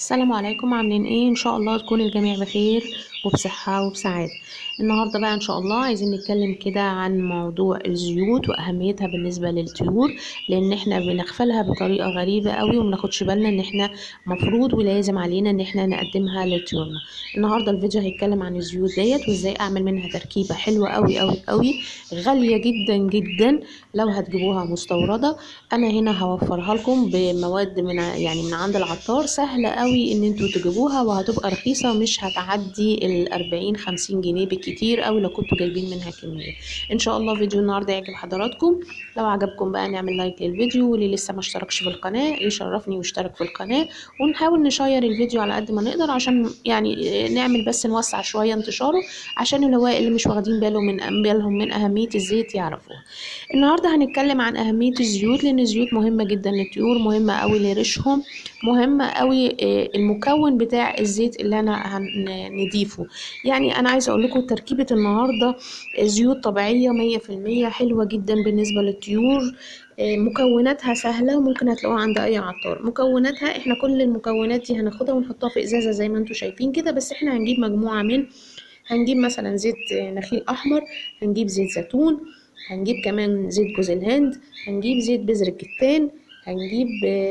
السلام عليكم عاملين ايه ان شاء الله تكون الجميع بخير وبصحة وبسعادة النهاردة بقى ان شاء الله عايزين نتكلم كده عن موضوع الزيوت واهميتها بالنسبة للطيور لان احنا بنغفلها بطريقة غريبة قوي ومناخدش بالنا ان احنا مفروض ولازم علينا ان احنا نقدمها لطيورنا النهاردة الفيديو هيتكلم عن الزيوت ديت وازاي اعمل منها تركيبة حلوة قوي قوي قوي غالية جدا جدا لو هتجيبوها مستوردة انا هنا هوفرها لكم بمواد من يعني من عند العطار سهلة قوي ان انتوا تجيبوها وهتبقى رخيصة مش هتعدي ال 40 50 جنيه بالكتير قوي لو كنتوا جايبين منها كمية ان شاء الله فيديو النهاردة يعجب حضراتكم لو عجبكم بقى نعمل لايك للفيديو واللي لسه ما اشتركش في القناة يشرفني ويشترك في القناة ونحاول نشير الفيديو على قد ما نقدر عشان يعني نعمل بس نوسع شوية انتشاره عشان الهواء اللي مش واخدين باله من بالهم من اهمية الزيت يعرفوها النهارده هنتكلم عن اهميه الزيوت لان الزيوت مهمه جدا للطيور مهمه قوي لريشهم مهمه قوي المكون بتاع الزيت اللي انا هنضيفه يعني انا عايزه اقول لكم تركيبه النهارده زيوت طبيعيه مية في المية حلوه جدا بالنسبه للطيور مكوناتها سهلة وممكن هتلاقوها عند أي عطار مكوناتها احنا كل المكونات دي هناخدها ونحطها في إزازة زي ما انتوا شايفين كده بس احنا هنجيب مجموعة من هنجيب مثلا زيت نخيل أحمر هنجيب زيت زيتون هنجيب كمان زيت جوز الهند هنجيب زيت بذر الكتان هنجيب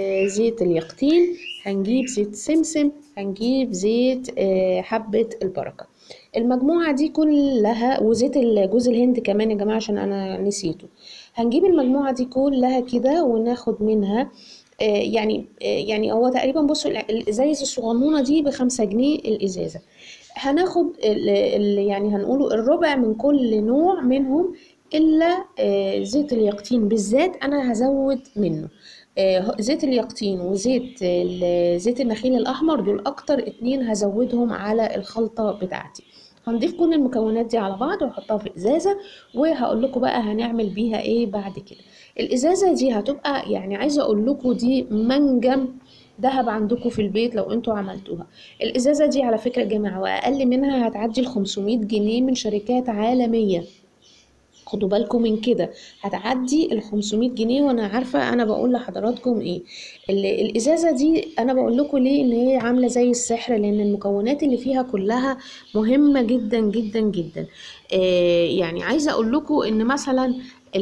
زيت اليقطين هنجيب زيت سمسم هنجيب زيت حبة البركة المجموعة دي كلها وزيت جوز الهند كمان يا جماعة عشان أنا نسيته هنجيب المجموعة دي كلها كده وناخد منها يعني يعني هو تقريبا بصوا الازايز الصغنونه دي بخمسة جنيه الازازه هناخد يعني هنقوله الربع من كل نوع منهم الا زيت اليقطين بالذات انا هزود منه زيت اليقطين وزيت زيت النخيل الاحمر دول اكتر اتنين هزودهم على الخلطه بتاعتي هنضيف كل المكونات دي على بعض واحطها في ازازه وهقول لكم بقى هنعمل بيها ايه بعد كده الازازه دي هتبقى يعني عايزه اقول لكم دي منجم دهب عندكم في البيت لو انتوا عملتوها الازازه دي على فكره يا جماعه واقل منها هتعدي ال 500 جنيه من شركات عالميه خدوا بالكم من كده هتعدي ال 500 جنيه وانا عارفه انا بقول لحضراتكم ايه الازازه دي انا بقول لكم ليه ان هي عامله زي السحر لان المكونات اللي فيها كلها مهمه جدا جدا جدا آه يعني عايزه اقول لكم ان مثلا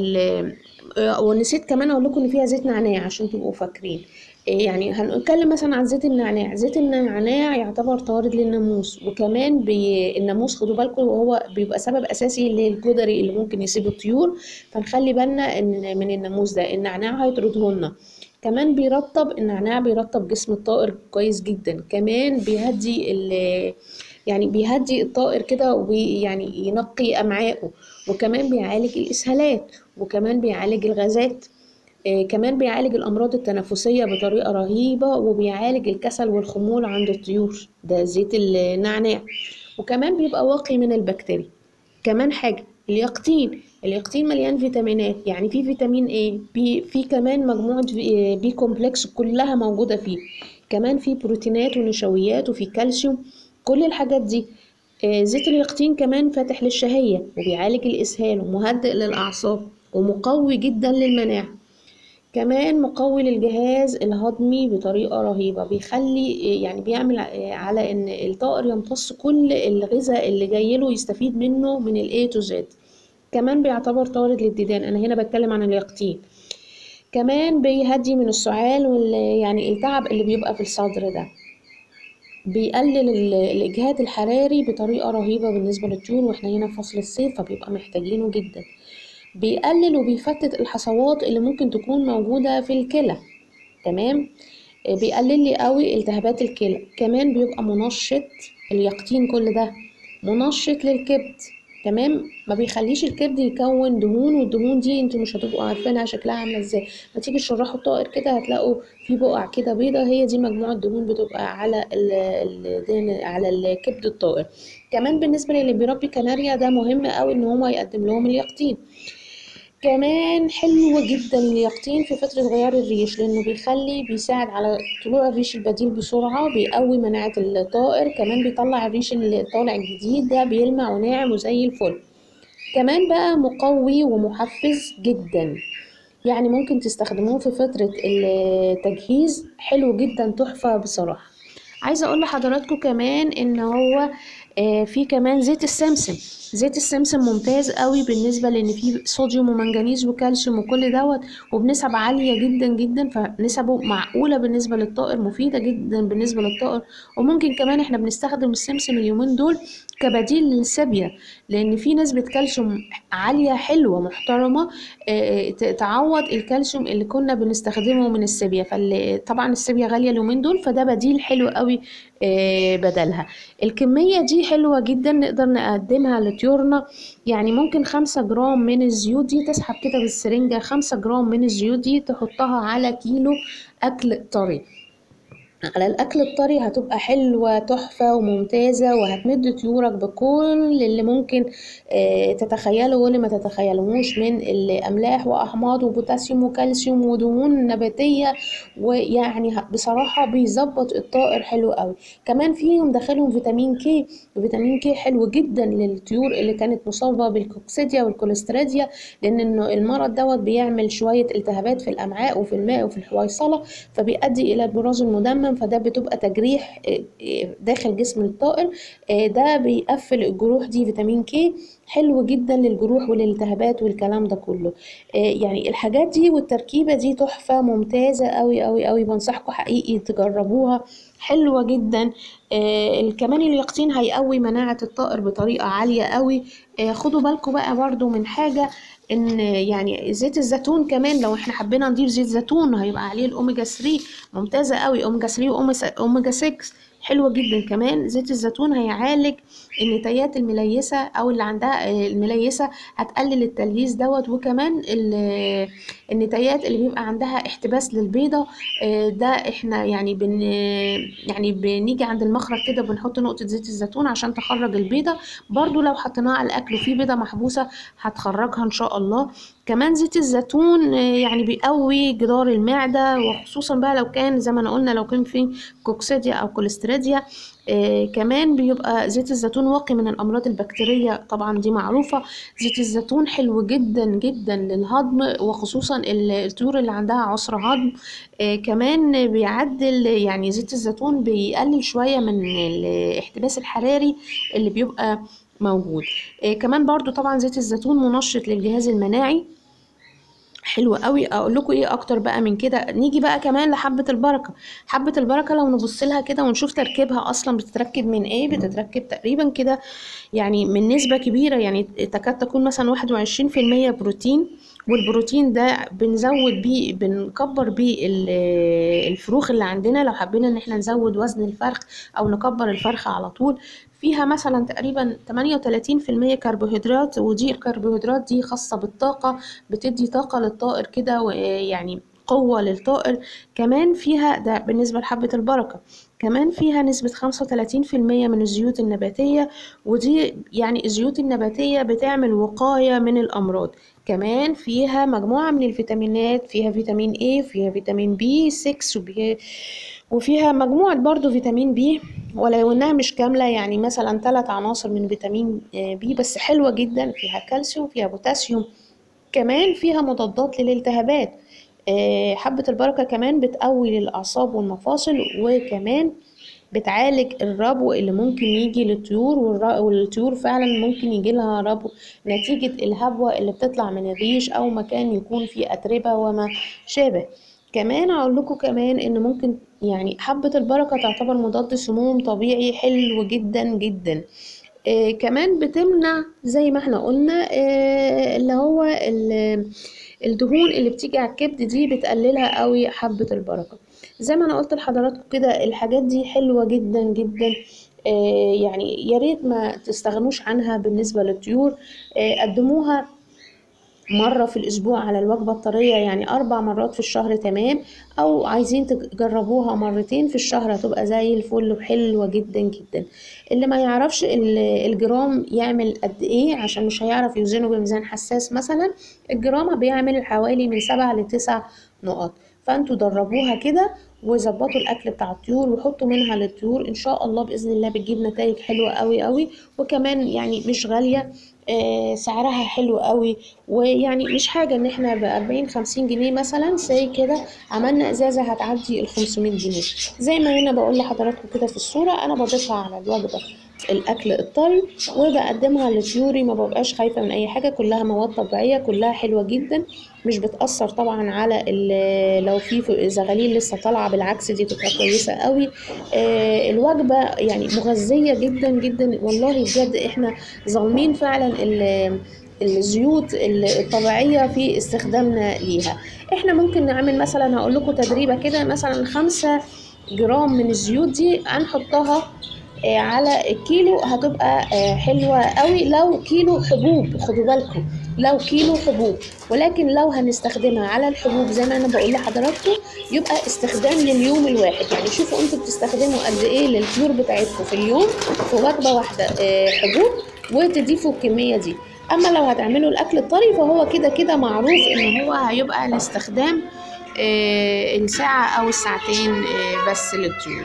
ونسيت كمان اقول لكم ان فيها زيت نعناع عشان تبقوا فاكرين يعني هنتكلم مثلا عن زيت النعناع زيت النعناع يعتبر طارد للناموس وكمان بي... الناموس خدوا بالكم وهو بيبقى سبب اساسي للجدري اللي ممكن يصيب الطيور فنخلي بالنا ان من الناموس ده النعناع هيطردهن كمان بيرطب النعناع بيرطب جسم الطائر كويس جدا كمان بيهدي ال يعني بيهدي الطائر كده ويعني ينقي امعائه وكمان بيعالج الاسهالات وكمان بيعالج الغازات آه كمان بيعالج الأمراض التنفسية بطريقة رهيبة وبيعالج الكسل والخمول عند الطيور ده زيت النعناع وكمان بيبقى واقي من البكتيريا كمان حاجة اليقطين اليقطين مليان فيتامينات يعني في فيتامين ايه بي في كمان مجموعة بي كومبلكس كلها موجودة فيه كمان في بروتينات ونشويات وفي كالسيوم كل الحاجات دي آه زيت اليقطين كمان فاتح للشهية وبيعالج الإسهال ومهدئ للأعصاب ومقوي جدا للمناعة كمان مقوي للجهاز الهضمي بطريقة رهيبة بيخلي يعني بيعمل على ان الطائر يمتص كل الغذاء اللي جايله يستفيد منه من الاي تو زد كمان بيعتبر طارد للديدان انا هنا بتكلم عن اليقطين كمان بيهدي من السعال وال يعني التعب اللي بيبقى في الصدر ده بيقلل الاجهاد الحراري بطريقة رهيبة بالنسبة للطيور واحنا هنا في فصل الصيف فبيبقى محتاجينه جدا بيقلل وبيفتت الحصوات اللي ممكن تكون موجودة في الكلى تمام بيقلل لي قوي التهابات الكلى كمان بيبقى منشط اليقطين كل ده منشط للكبد تمام ما بيخليش الكبد يكون دهون والدهون دي انتوا مش هتبقوا عارفينها شكلها عامله ازاي ما تيجي تشرحوا الطائر كده هتلاقوا في بقع كده بيضه هي دي مجموعه دهون بتبقى على ال على الكبد الطائر كمان بالنسبه للي بيربي كناريا ده مهم قوي ان هو يقدم لهم اليقطين كمان حلو جدا اليقطين في فترة غيار الريش لأنه بيخلي بيساعد على طلوع الريش البديل بسرعة بيقوي مناعة الطائر كمان بيطلع الريش اللي طالع الجديد ده بيلمع وناعم وزي الفل كمان بقى مقوي ومحفز جدا يعني ممكن تستخدموه في فترة التجهيز حلو جدا تحفة بصراحة عايزه اقول لحضراتكم كمان ان هو آه، في كمان زيت السمسم زيت السمسم ممتاز قوي بالنسبه لان فيه صوديوم ومنجنيز وكالسيوم وكل دوت وبنسب عاليه جدا جدا فنسبه معقوله بالنسبه للطائر مفيده جدا بالنسبه للطائر وممكن كمان احنا بنستخدم السمسم اليومين دول كبديل للسابية لان في نسبه كالسيوم عاليه حلوه محترمه آه، ت- تعوض الكالسيوم اللي كنا بنستخدمه من السابية فطبعا السابية غاليه اليومين دول فده بديل حلو قوي آه، بدلها الكميه دي حلوه جدا نقدر نقدمها لطيورنا يعني ممكن خمسة جرام من الزيوت دي تسحب كده بالسرنجة خمسة جرام من الزيوت دي تحطها على كيلو أكل طري على الأكل الطري هتبقى حلوة تحفة وممتازة وهتمد طيورك بكل اللي ممكن آه، تتخيله واللي ما تتخيلهوش من الأملاح وأحماض وبوتاسيوم وكالسيوم ودهون نباتية ويعني ه- بصراحة بيظبط الطائر حلو قوي كمان فيهم داخلهم فيتامين كي وفيتامين كي حلو جدا للطيور اللي كانت مصابة بالكوكسيديا والكوليستريديا لأن إنه المرض دوت بيعمل شوية التهابات في الأمعاء وفي الماء وفي الحويصلة فبيؤدي الى البراز المدمم فده بتبقى تجريح آه، آه، داخل جسم الطائر آه، ده بيقفل الجروح دي فيتامين كي حلو جدا للجروح والالتهابات والكلام ده كله آه، يعني الحاجات دي والتركيبة دي تحفة ممتازة قوي قوي قوي بنصحكم حقيقي تجربوها حلوة جدا آه كمان اليقطين هيقوي مناعة الطائر بطريقة عالية قوي آه خدوا بالكم بقى برضو من حاجة ان يعني زيت الزيتون كمان لو احنا حبينا نضيف زيت زيتون هيبقى عليه الاوميجا 3 ممتازة قوي اوميجا 3 واوميجا 6 حلوة جدا كمان زيت الزيتون هيعالج النتايات المليسة او اللي عندها آه، المليسة هتقلل التلييس دوت وكمان ال- النتايات اللي بيبقى عندها احتباس للبيضة آه، ده احنا يعني بن يعني بنيجي عند المخرج كده بنحط نقطة زيت الزيتون عشان تخرج البيضة برضو لو حطيناها على الأكل وفي بيضة محبوسة هتخرجها إن شاء الله كمان زيت الزيتون آه، يعني بيقوي جدار المعدة وخصوصا بقى لو كان زي ما أنا قلنا لو كان في كوكسيديا أو كوليستريديا آه كمان بيبقى زيت الزيتون واقي من الأمراض البكتيرية طبعا دي معروفة زيت الزيتون حلو جدا جدا للهضم وخصوصا ال- الطيور اللي عندها عسر هضم آه كمان بيعدل يعني زيت الزيتون بيقلل شوية من الاحتباس الحراري اللي بيبقى موجود آه كمان برضو طبعا زيت الزيتون منشط للجهاز المناعي حلو قوي اقول لكم ايه اكتر بقى من كده نيجي بقى كمان لحبة البركة حبة البركة لو نبص لها كده ونشوف تركيبها اصلا بتتركب من ايه بتتركب تقريبا كده يعني من نسبة كبيرة يعني تكاد تكون مثلا واحد وعشرين في المية بروتين والبروتين ده بنزود بيه بنكبر بيه ال- الفروخ اللي عندنا لو حبينا ان احنا نزود وزن الفرخ او نكبر الفرخة على طول فيها مثلا تقريبا 38% كربوهيدرات ودي الكربوهيدرات دي خاصة بالطاقة بتدي طاقة للطائر كده ويعني قوة للطائر كمان فيها ده بالنسبة لحبة البركة كمان فيها نسبة 35% من الزيوت النباتية ودي يعني الزيوت النباتية بتعمل وقاية من الأمراض كمان فيها مجموعة من الفيتامينات فيها فيتامين A فيها فيتامين B 6 وبي- وفيها مجموعة برضو فيتامين بي ولو انها مش كاملة يعني مثلا ثلاث عناصر من فيتامين بي بس حلوة جدا فيها كالسيوم فيها بوتاسيوم كمان فيها مضادات للالتهابات آه، حبة البركة كمان بتقوي للأعصاب والمفاصل وكمان بتعالج الربو اللي ممكن يجي للطيور والر- والطيور فعلا ممكن يجي لها ربو نتيجة الهبوة اللي بتطلع من الريش أو مكان يكون فيه أتربة وما شابه كمان اقول لكم كمان ان ممكن يعني حبة البركة تعتبر مضاد سموم طبيعي حلو جدا جدا آه كمان بتمنع زي ما احنا قلنا آه اللي هو ال- الدهون اللي بتيجي على الكبد دي بتقللها قوي حبة البركة زي ما انا قلت لحضراتكم كده الحاجات دي حلوة جدا جدا آه يعني يا ريت ما تستغنوش عنها بالنسبة للطيور آه قدموها مرة في الأسبوع على الوجبة الطرية يعني أربع مرات في الشهر تمام أو عايزين تجربوها مرتين في الشهر هتبقى زي الفل وحلوة جدا جدا اللي ما يعرفش ال- الجرام يعمل قد إيه عشان مش هيعرف يوزنه بميزان حساس مثلا الجرام بيعمل حوالي من سبعة لتسع نقط فانتوا دربوها كده وظبطوا الاكل بتاع الطيور وحطوا منها للطيور ان شاء الله باذن الله بتجيب نتائج حلوه قوي قوي وكمان يعني مش غاليه آه سعرها حلو قوي ويعني مش حاجه ان احنا ب 40 50 جنيه مثلا زي كده عملنا ازازه هتعدي ال 500 جنيه زي ما هنا بقول لحضراتكم كده في الصوره انا بضيفها على الوجبه الاكل الطري وبقدمها لطيوري ما ببقاش خايفه من اي حاجه كلها مواد طبيعيه كلها حلوه جدا مش بتاثر طبعا على لو في زغاليل لسه طالعه بالعكس دي تبقى كويسه قوي آه الوجبه يعني مغذيه جدا جدا والله بجد احنا ظالمين فعلا الزيوت الطبيعيه في استخدامنا ليها احنا ممكن نعمل مثلا هقول لكم تدريبه كده مثلا خمسة جرام من الزيوت دي هنحطها على الكيلو هتبقى حلوة قوي لو كيلو حبوب خدوا بالكم لو كيلو حبوب ولكن لو هنستخدمها على الحبوب زي ما انا بقول لحضراتكم يبقى استخدام لليوم الواحد يعني شوفوا انتوا بتستخدموا قد ايه للطيور بتاعتكم في اليوم في وجبة واحدة حبوب وتضيفوا الكمية دي اما لو هتعملوا الاكل الطري فهو كده كده معروف ان هو هيبقى لاستخدام الساعة او الساعتين بس للطيور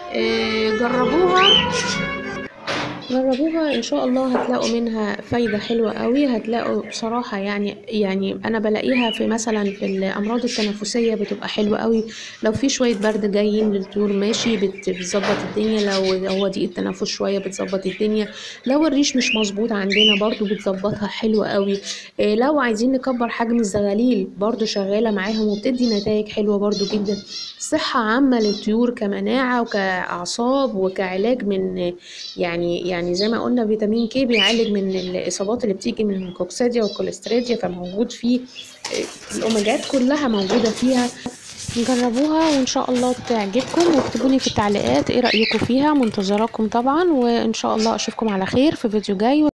جربوها جربوها ان شاء الله هتلاقوا منها فايده حلوه قوي هتلاقوا بصراحه يعني يعني انا بلاقيها في مثلا في الامراض التنفسيه بتبقى حلوه قوي لو في شويه برد جايين للطيور ماشي بتظبط الدنيا لو هو ضيق التنفس شويه بتظبط الدنيا لو الريش مش مظبوط عندنا برضو بتظبطها حلوه قوي لو عايزين نكبر حجم الزغاليل برضو شغاله معاهم وبتدي نتائج حلوه برضو جدا صحه عامه للطيور كمناعه وكاعصاب وكعلاج من يعني يعني زي ما قلنا فيتامين كي بيعالج من الاصابات اللي بتيجي من الكوكسيديا والكوليستريديا فموجود فيه الاوميجات كلها موجوده فيها جربوها وان شاء الله تعجبكم واكتبوا لي في التعليقات ايه رايكم فيها منتظراكم طبعا وان شاء الله اشوفكم على خير في فيديو جاي